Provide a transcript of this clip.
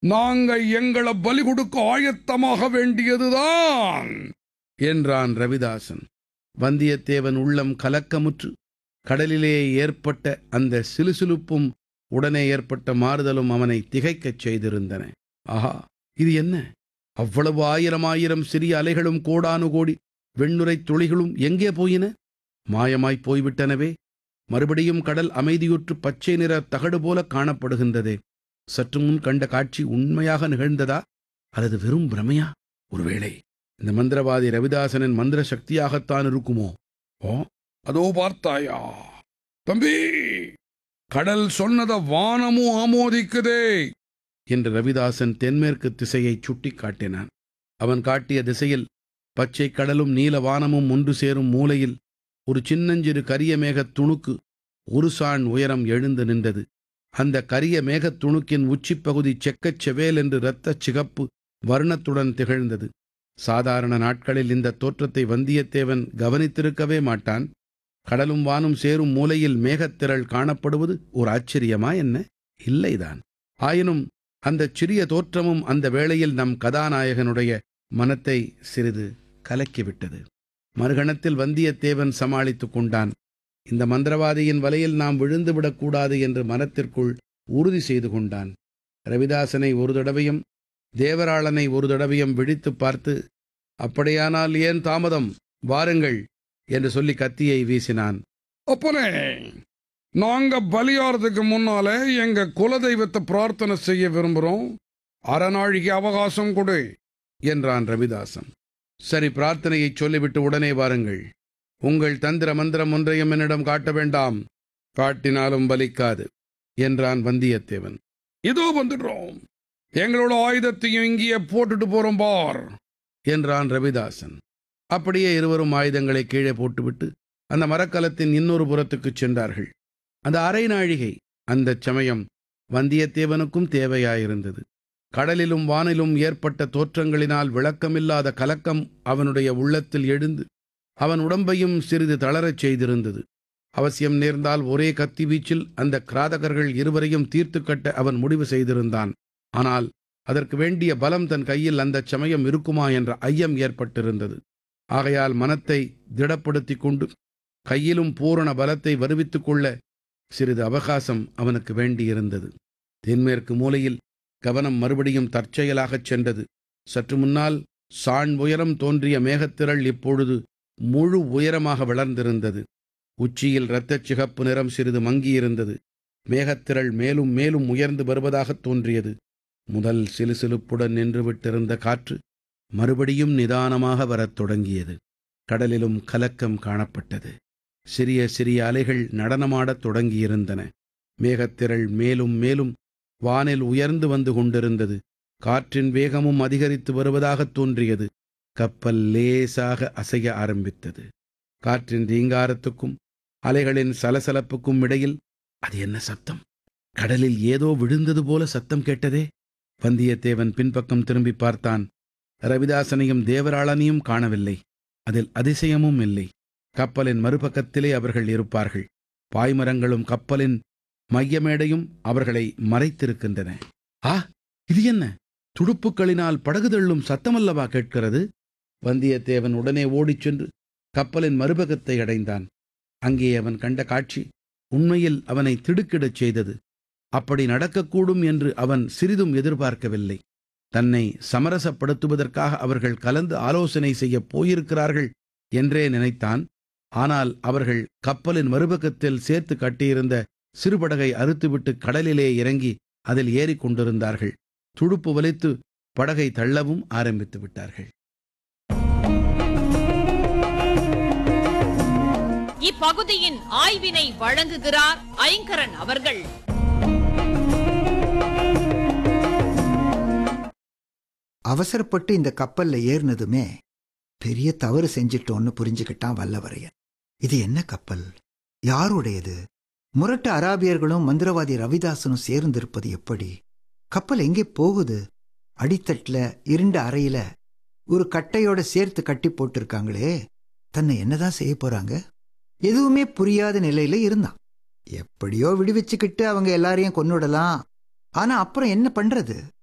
நாங்க எங்களை பலி கொடுக்க ஆயத்தமாக வேண்டியதுதான் என்றான் ரவிதாசன் வந்தியத்தேவன் உள்ளம் கலக்கமுற்று கடலிலே ஏற்பட்ட அந்த சிலுசிலுப்பும் உடனே ஏற்பட்ட மாறுதலும் அவனை திகைக்கச் செய்திருந்தன ஆஹா இது என்ன அவ்வளவு ஆயிரம் ஆயிரம் சிறிய அலைகளும் கோடானு கோடி வெண்ணுரைத் துளிகளும் எங்கே போயின மாயமாய்ப் போய்விட்டனவே மறுபடியும் கடல் அமைதியுற்று பச்சை நிற தகடு போல காணப்படுகின்றதே சற்று முன் கண்ட காட்சி உண்மையாக நிகழ்ந்ததா அல்லது வெறும் பிரமையா ஒருவேளை இந்த மந்திரவாதி ரவிதாசனின் மந்திர சக்தியாகத்தான் இருக்குமோ ஓ அதோ பார்த்தாயா தம்பி கடல் சொன்னத வானமும் ஆமோதிக்குதே என்று ரவிதாசன் தென்மேற்கு திசையைச் சுட்டிக் காட்டினான் அவன் காட்டிய திசையில் பச்சை கடலும் நீல வானமும் ஒன்று சேரும் மூலையில் ஒரு சின்னஞ்சிறு கரிய மேகத் துணுக்கு ஒரு சாண் உயரம் எழுந்து நின்றது அந்த கரிய மேகத் துணுக்கின் உச்சிப்பகுதி செக்கச் செவேல் என்று இரத்தச் சிகப்பு வர்ணத்துடன் திகழ்ந்தது சாதாரண நாட்களில் இந்த தோற்றத்தை வந்தியத்தேவன் கவனித்திருக்கவே மாட்டான் கடலும் வானும் சேரும் மூலையில் மேகத்திரள் காணப்படுவது ஒரு ஆச்சரியமா என்ன இல்லைதான் ஆயினும் அந்தச் சிறிய தோற்றமும் அந்த வேளையில் நம் கதாநாயகனுடைய மனத்தை சிறிது கலக்கிவிட்டது மறுகணத்தில் வந்தியத்தேவன் சமாளித்துக் கொண்டான் இந்த மந்திரவாதியின் வலையில் நாம் விழுந்துவிடக்கூடாது என்று மனத்திற்குள் உறுதி செய்து கொண்டான் ரவிதாசனை ஒரு தடவையும் தேவராளனை ஒரு தடவையும் விழித்துப் பார்த்து அப்படியானால் ஏன் தாமதம் வாருங்கள் என்று சொல்லி கத்தியை வீசினான் அப்பனே நாங்க பலியாறதுக்கு முன்னாலே எங்க குலதெய்வத்தை பிரார்த்தனை செய்ய விரும்புறோம் அறநாழிகை அவகாசம் கொடு என்றான் ரவிதாசன் சரி பிரார்த்தனையைச் சொல்லிவிட்டு உடனே வாருங்கள் உங்கள் தந்திர மந்திரம் ஒன்றையும் என்னிடம் காட்ட வேண்டாம் காட்டினாலும் பலிக்காது என்றான் வந்தியத்தேவன் இதோ வந்துடுறோம் எங்களோட ஆயுதத்தையும் இங்கேயே போட்டுட்டு போறோம் பார் என்றான் ரவிதாசன் அப்படியே இருவரும் ஆயுதங்களை கீழே போட்டுவிட்டு அந்த மரக்கலத்தின் இன்னொரு புறத்துக்குச் சென்றார்கள் அந்த அரை நாழிகை அந்தச் சமயம் வந்தியத்தேவனுக்கும் தேவையாயிருந்தது கடலிலும் வானிலும் ஏற்பட்ட தோற்றங்களினால் விளக்கமில்லாத கலக்கம் அவனுடைய உள்ளத்தில் எழுந்து அவன் உடம்பையும் சிறிது தளரச் செய்திருந்தது அவசியம் நேர்ந்தால் ஒரே கத்தி வீச்சில் அந்த கிராதகர்கள் இருவரையும் தீர்த்து கட்ட அவன் முடிவு செய்திருந்தான் ஆனால் அதற்கு வேண்டிய பலம் தன் கையில் அந்தச் சமயம் இருக்குமா என்ற ஐயம் ஏற்பட்டிருந்தது ஆகையால் மனத்தை திடப்படுத்திக் கொண்டு கையிலும் பூரண பலத்தை வருவித்துக் கொள்ள சிறிது அவகாசம் அவனுக்கு வேண்டியிருந்தது தென்மேற்கு மூலையில் கவனம் மறுபடியும் தற்செயலாகச் சென்றது சற்று முன்னால் சாண் உயரம் தோன்றிய மேகத்திரள் இப்பொழுது முழு உயரமாக வளர்ந்திருந்தது உச்சியில் இரத்தச் சிகப்பு நிறம் சிறிது மங்கியிருந்தது மேகத்திரள் மேலும் மேலும் உயர்ந்து வருவதாகத் தோன்றியது முதல் சிலுசிலுப்புடன் நின்றுவிட்டிருந்த காற்று மறுபடியும் நிதானமாக வரத் தொடங்கியது கடலிலும் கலக்கம் காணப்பட்டது சிறிய சிறிய அலைகள் நடனமாடத் தொடங்கியிருந்தன மேகத்திரள் மேலும் மேலும் வானில் உயர்ந்து வந்து கொண்டிருந்தது காற்றின் வேகமும் அதிகரித்து வருவதாகத் தோன்றியது கப்பல் லேசாக அசைய ஆரம்பித்தது காற்றின் ரீங்காரத்துக்கும் அலைகளின் சலசலப்புக்கும் இடையில் அது என்ன சத்தம் கடலில் ஏதோ விழுந்தது போல சத்தம் கேட்டதே வந்தியத்தேவன் பின்பக்கம் திரும்பி பார்த்தான் ரவிதாசனையும் தேவராளனையும் காணவில்லை அதில் அதிசயமும் இல்லை கப்பலின் மறுபக்கத்திலே அவர்கள் இருப்பார்கள் பாய்மரங்களும் கப்பலின் மையமேடையும் அவர்களை மறைத்திருக்கின்றன ஆ இது என்ன துடுப்புக்களினால் படகு தள்ளும் சத்தமல்லவா கேட்கிறது வந்தியத்தேவன் உடனே ஓடிச் சென்று கப்பலின் மறுபக்கத்தை அடைந்தான் அங்கே அவன் கண்ட காட்சி உண்மையில் அவனை திடுக்கிடச் செய்தது அப்படி நடக்கக்கூடும் என்று அவன் சிறிதும் எதிர்பார்க்கவில்லை தன்னை சமரசப்படுத்துவதற்காக அவர்கள் கலந்து ஆலோசனை செய்யப் போயிருக்கிறார்கள் என்றே நினைத்தான் ஆனால் அவர்கள் கப்பலின் மறுபக்கத்தில் சேர்த்து கட்டியிருந்த சிறுபடகை அறுத்துவிட்டு கடலிலே இறங்கி அதில் ஏறிக் கொண்டிருந்தார்கள் துடுப்பு வலித்து படகை தள்ளவும் ஆரம்பித்து விட்டார்கள் இப்பகுதியின் ஆய்வினை வழங்குகிறார் ஐங்கரன் அவர்கள் அவசரப்பட்டு இந்த கப்பல்ல ஏறினதுமே பெரிய தவறு செஞ்சிட்டோன்னு புரிஞ்சுக்கிட்டான் வல்லவரையன் இது என்ன கப்பல் யாருடையது முரட்டு அராபியர்களும் மந்திரவாதி ரவிதாசனும் சேர்ந்திருப்பது எப்படி கப்பல் எங்கே போகுது அடித்தட்டுல இருண்ட அறையில ஒரு கட்டையோட சேர்த்து கட்டி போட்டிருக்காங்களே தன்னை என்னதான் செய்ய போறாங்க எதுவுமே புரியாத நிலையில இருந்தான் எப்படியோ விடுவிச்சுக்கிட்டு அவங்க எல்லாரையும் கொன்னுடலாம் ஆனா அப்புறம் என்ன பண்றது